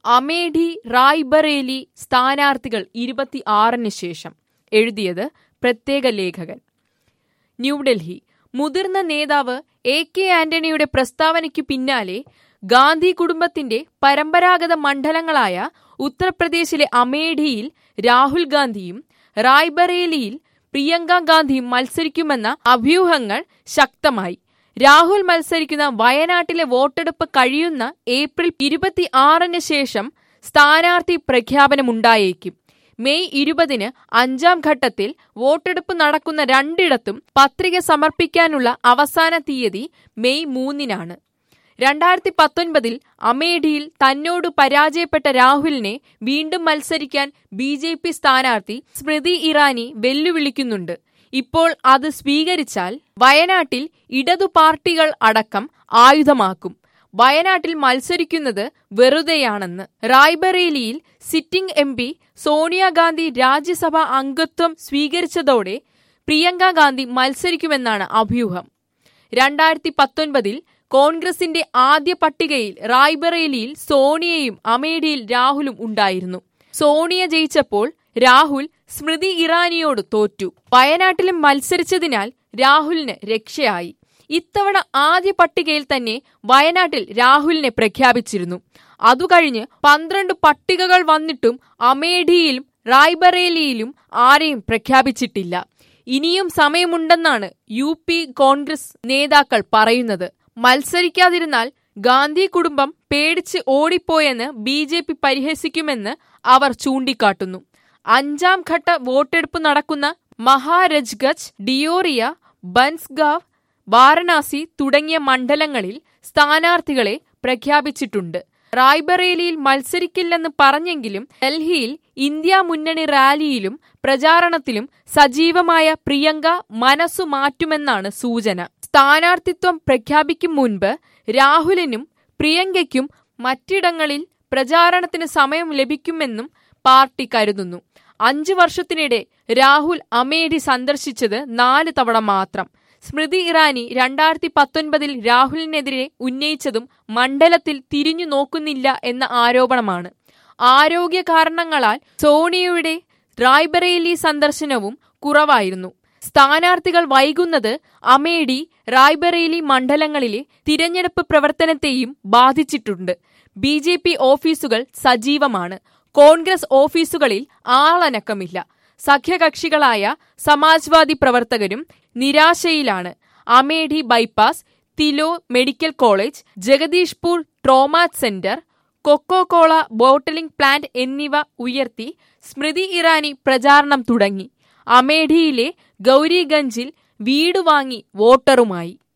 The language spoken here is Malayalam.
അമേഠി റായ്ബറേലി സ്ഥാനാർത്ഥികൾ ഇരുപത്തിയാറിന് ശേഷം എഴുതിയത് പ്രത്യേക ലേഖകൻ ന്യൂഡൽഹി മുതിർന്ന നേതാവ് എ കെ ആന്റണിയുടെ പ്രസ്താവനയ്ക്കു പിന്നാലെ ഗാന്ധി കുടുംബത്തിന്റെ പരമ്പരാഗത മണ്ഡലങ്ങളായ ഉത്തർപ്രദേശിലെ അമേഠിയിൽ രാഹുൽ ഗാന്ധിയും റായ്ബറേലിയിൽ പ്രിയങ്ക ഗാന്ധിയും മത്സരിക്കുമെന്ന അഭ്യൂഹങ്ങൾ ശക്തമായി രാഹുൽ മത്സരിക്കുന്ന വയനാട്ടിലെ വോട്ടെടുപ്പ് കഴിയുന്ന ഏപ്രിൽ ഇരുപത്തി ആറിന് ശേഷം സ്ഥാനാർത്ഥി പ്രഖ്യാപനമുണ്ടായേക്കും മെയ് ഇരുപതിന് അഞ്ചാം ഘട്ടത്തിൽ വോട്ടെടുപ്പ് നടക്കുന്ന രണ്ടിടത്തും പത്രിക സമർപ്പിക്കാനുള്ള അവസാന തീയതി മെയ് മൂന്നിനാണ് രണ്ടായിരത്തി പത്തൊൻപതിൽ അമേഠിയിൽ തന്നോട് പരാജയപ്പെട്ട രാഹുലിനെ വീണ്ടും മത്സരിക്കാൻ ബി ജെ പി സ്ഥാനാർത്ഥി സ്മൃതി ഇറാനി വെല്ലുവിളിക്കുന്നുണ്ട് ഇപ്പോൾ അത് സ്വീകരിച്ചാൽ വയനാട്ടിൽ ഇടതു പാർട്ടികൾ അടക്കം ആയുധമാക്കും വയനാട്ടിൽ മത്സരിക്കുന്നത് വെറുതെയാണെന്ന് റായ്ബറേലിയിൽ sitting M P Sonia Gandhi Rajya Sabha അംഗത്വം സ്വീകരിച്ചതോടെ പ്രിയങ്ക ഗാന്ധി മത്സരിക്കുമെന്നാണ് അഭ്യൂഹം രണ്ടായിരത്തി പത്തൊൻപതിൽ കോൺഗ്രസിന്റെ ആദ്യ പട്ടികയിൽ റായ്ബറേലിയിൽ സോണിയയും അമേഠിയിൽ രാഹുലും ഉണ്ടായിരുന്നു സോണിയ ജയിച്ചപ്പോൾ രാഹുൽ സ്മൃതി ഇറാനിയോട് തോറ്റു വയനാട്ടിലും മത്സരിച്ചതിനാൽ രാഹുലിന് രക്ഷയായി ഇത്തവണ ആദ്യ പട്ടികയിൽ തന്നെ വയനാട്ടിൽ രാഹുലിനെ പ്രഖ്യാപിച്ചിരുന്നു അതുകഴിഞ്ഞ് പന്ത്രണ്ട് പട്ടികകൾ വന്നിട്ടും അമേഠിയിലും റായ്ബറേലിയിലും ആരെയും പ്രഖ്യാപിച്ചിട്ടില്ല ഇനിയും സമയമുണ്ടെന്നാണ് യു പി കോൺഗ്രസ് നേതാക്കൾ പറയുന്നത് മത്സരിക്കാതിരുന്നാൽ ഗാന്ധി കുടുംബം പേടിച്ച് ഓടിപ്പോയെന്ന് ബി ജെ പി പരിഹസിക്കുമെന്ന് അവർ ചൂണ്ടിക്കാട്ടുന്നു അഞ്ചാം ഘട്ട വോട്ടെടുപ്പ് നടക്കുന്ന മഹാരജ്ഗജ് ഡിയോറിയ ബൻസ്ഗാവ് വാരണാസി തുടങ്ങിയ മണ്ഡലങ്ങളിൽ സ്ഥാനാർത്ഥികളെ പ്രഖ്യാപിച്ചിട്ടുണ്ട് റായ്ബറേലിയിൽ മത്സരിക്കില്ലെന്ന് പറഞ്ഞെങ്കിലും ഡൽഹിയിൽ ഇന്ത്യ മുന്നണി റാലിയിലും പ്രചാരണത്തിലും സജീവമായ പ്രിയങ്ക മനസ്സു മാറ്റുമെന്നാണ് സൂചന സ്ഥാനാർത്ഥിത്വം പ്രഖ്യാപിക്കും മുൻപ് രാഹുലിനും പ്രിയങ്കയ്ക്കും മറ്റിടങ്ങളിൽ പ്രചാരണത്തിന് സമയം ലഭിക്കുമെന്നും പാർട്ടി കരുതുന്നു അഞ്ചു വർഷത്തിനിടെ രാഹുൽ അമേഠി സന്ദർശിച്ചത് നാല് തവണ മാത്രം സ്മൃതി ഇറാനി രണ്ടായിരത്തി പത്തൊൻപതിൽ രാഹുലിനെതിരെ ഉന്നയിച്ചതും മണ്ഡലത്തിൽ തിരിഞ്ഞു നോക്കുന്നില്ല എന്ന ആരോപണമാണ് ആരോഗ്യ കാരണങ്ങളാൽ സോണിയയുടെ റായ്ബറേലി സന്ദർശനവും കുറവായിരുന്നു സ്ഥാനാർത്ഥികൾ വൈകുന്നത് അമേഠി റായ്ബറേലി മണ്ഡലങ്ങളിലെ തിരഞ്ഞെടുപ്പ് പ്രവർത്തനത്തെയും ബാധിച്ചിട്ടുണ്ട് ബി ജെ പി ഓഫീസുകൾ സജീവമാണ് കോൺഗ്രസ് ഓഫീസുകളിൽ ആളനക്കമില്ല സഖ്യകക്ഷികളായ സമാജ്വാദി പ്രവർത്തകരും നിരാശയിലാണ് അമേഠി ബൈപ്പാസ് തിലോ medical college Jagdishpur trauma centre Coca Cola bottling plant എന്നിവ ഉയർത്തി സ്മൃതി ഇറാനി പ്രചാരണം തുടങ്ങി അമേഠിയിലെ ഗൗരിഗഞ്ചിൽ വീട് വാങ്ങി വോട്ടറുമായി